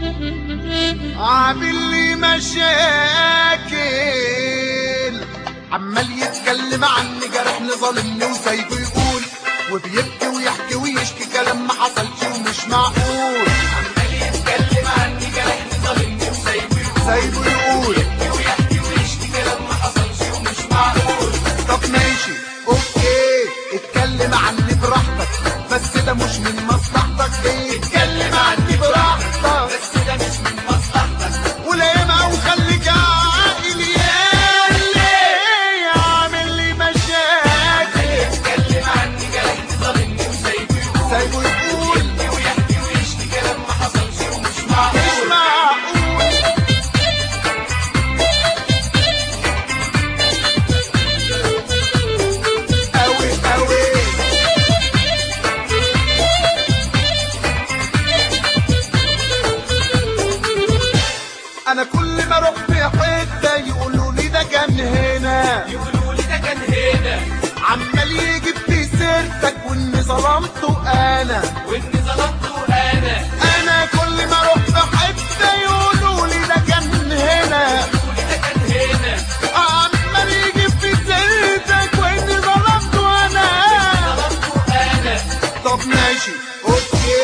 عامل لي مشاكل عمال يتكلم عني جرحني ظالمني وسايبه يقول وبيبكي ويحكي ويشكي كلام ما حصلش ومش معقول عمال يتكلم عني جرحني ظالمني وسايبه يقول سايبه يقول يبكي ويحكي ويشكي كلام ما حصلش ومش معقول طب ماشي اوكي اتكلم عني براحتك بس ده مش من مصلحتك ايه اتكلم عني براحتك بس ده مش من مصلحتك ولما وخليك عاقل يا عامل لي مشاكل يتكلم عني جرحني ظالمني وسايبه يقول سايبه يقول يبكي ويحكي ويشكي كلام ما حصلش ومش مش معقول معقول أوي أوي أنا كل ما أروح في حتة يقولوا لي ده كان هنا يقولوا لي ده كان هنا عمال يجيب في سيرتك وإني ظلمته أنا واني ظلمته انا أنا كل ما أروح في حتة يقولوا لي ده كان هنا يقولوا لي ده كان هنا عمال يجيب في سيرتك وإني ظلمته أنا ظلمته انا طب ماشي اوكي